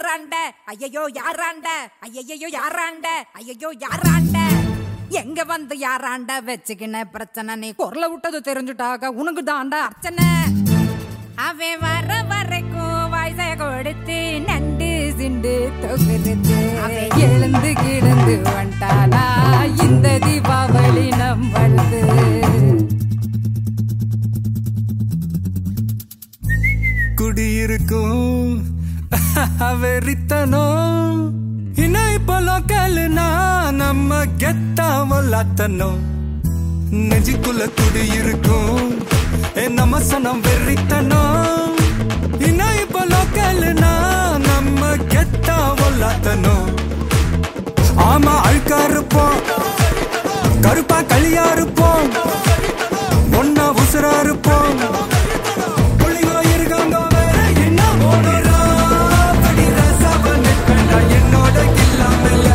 யாராண்ட ஐயையோ யாராண்ட ஐயையோ யாராண்ட ஐயையோ யாராண்ட எங்க வந்து யாராண்ட வச்சுக்கின பிரச்சனை நீ குரல விட்டது தெரிஞ்சுட்டாக உனக்கு தாண்டா அர்ச்சனை அவன் வர வரைக்கும் வயசை கொடுத்து நண்டு சிண்டு தொகுறது எழுந்து கிடந்து வந்துட்டானா இந்த தீபாவளி நம்மளுது குடியிருக்கும் வெறித்தனம் இன்னும் இப்போ லோக்கல்னா நம்ம கெத்தாமலாத்தனும் நெஞ்சுக்குள்ள குடியிருக்கும் ஏ நம்ம சனம் வெறித்தனம் இன்னும் இப்போ லோக்கல்னா நம்ம கெத்தாமலாத்தனும் ஆமா அழுக்கா இருப்போம் கருப்பா களியா இருப்போம் ஒன்னா உசுரா இருப்போம் புள்ளிங்கோ இருக்காங்க வேற என்ன ஓடுறா? படி ரசாவ நிற்பேன்டா என்னோட இல்லாமல.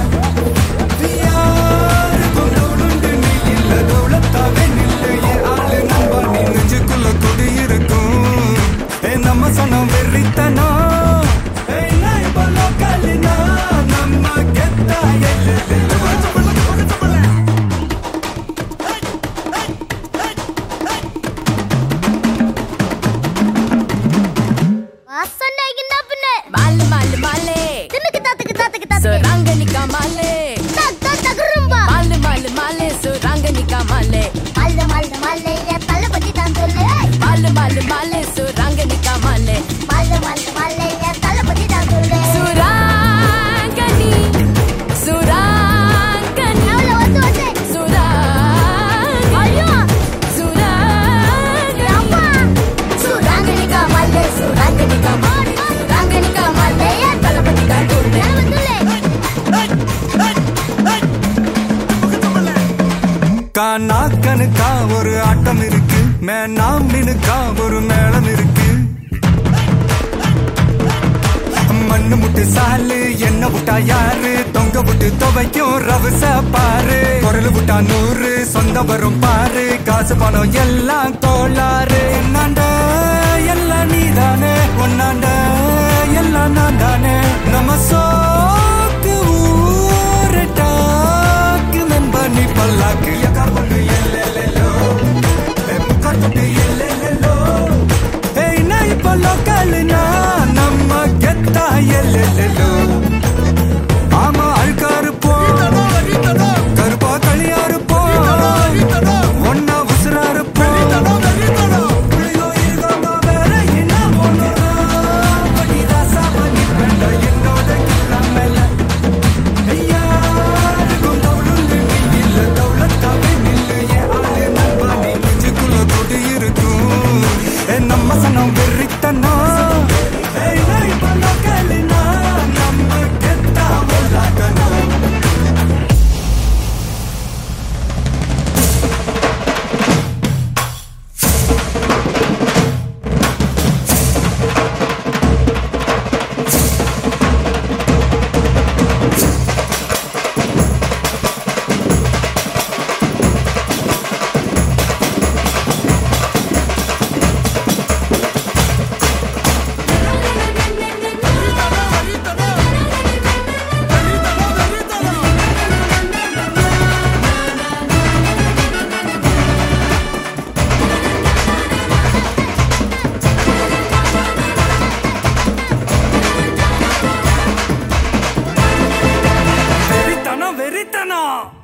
யாருக்கும் நவுடுண்டு நீ இல்ல, தௌலத்தாவே நில்லு, என் ஆளு நம்ப நீ நெஞ்சுக்குள்ள குடியிருக்கும். ஏ நம்ம சனம் வெறித்தனம். ஏய், நான் இப்ப லோக்கல்னா, நம்ம கெத்தா எல்லையில. வாசனைக்கு என்ன பண்ண மாலு மாலு மாலே தின்னுக்கு தாத்துக்கு தாத்துக்கு தாத்துக்கு சுராங்கனிக்கா மாலே தாக் தாக் தகுரும்பா மாலு மாலு மாலே சுராங்கனிக்கா மாலே மல்ல மல்ல மல்ல இத தள்ள பத்தி தான் சொல்லு மாலு மாலு மாலே சுராங்கனிக்கா மாலே மல்ல மல்ல மல்ல இத தள்ள பத்தி தான் சொல்லு சுராங்கனி சுராங்கனி அவள வந்து வந்து சுராங்கனி ஐயோ சுராங்கனி அம்மா சுராங்கனிகா மல்ல சுராங்கனிகா மாடு சுராங்கனிகா மல்ல இத தள்ள பத்தி தான் சொல்லு கானா கணுக்கா ஒரு ஆட்டம் இருக்கு மேனா மினுக்கா ஒரு மேளம் இருக்கு மண்ணு முட்டு சாலு என்ன விட்டா யாரு தொங்க விட்டு துவைக்கும் ரவச பாரு குரல் விட்டா நூறு சொந்த வரும் பாரு காசு பணம் எல்லாம் கோளாறு என்னாண்ட எல்லாம் நீதானே ஒன்னாண்ட எல்லாம் நான் தானே நம்ம சோக்கு ஊரு டாக்கு மெம்ப நீ பல்லாக்கு எக்கார்பண்டு எல்லெல்லோ முக்காட்டு எல்லெல்லோ ஏய் நான் இப்ப லோக்கல்னா நம்ம கெத்தா எல்லெல்லோ ஆமா அழுக்கா இருப்போம் கருப்பா களியா இருப்போம் ஒன்னா உசுரா இருப்போம் புள்ளியோ இருக்காங்க வேற என்ன பண்ணுறோம் படிதாசா பண்ணி வேண்ட என்னோட கில்லாமல யாருக்கும் தவுளுண்டு நீ இல்ல தவுளத்தாவே நில்லு என் ஆளு நண்பா நீ நெஞ்சுக்குள்ள கொடி இருக்கும் ஏ நம்ம சனம் வெறித்தனம் ஏய் நான் இப்ப லோக்கல்னா நம்ம கெத்தா உள்ளாக்கணும் வெறித்தனம் வெறித்தனம்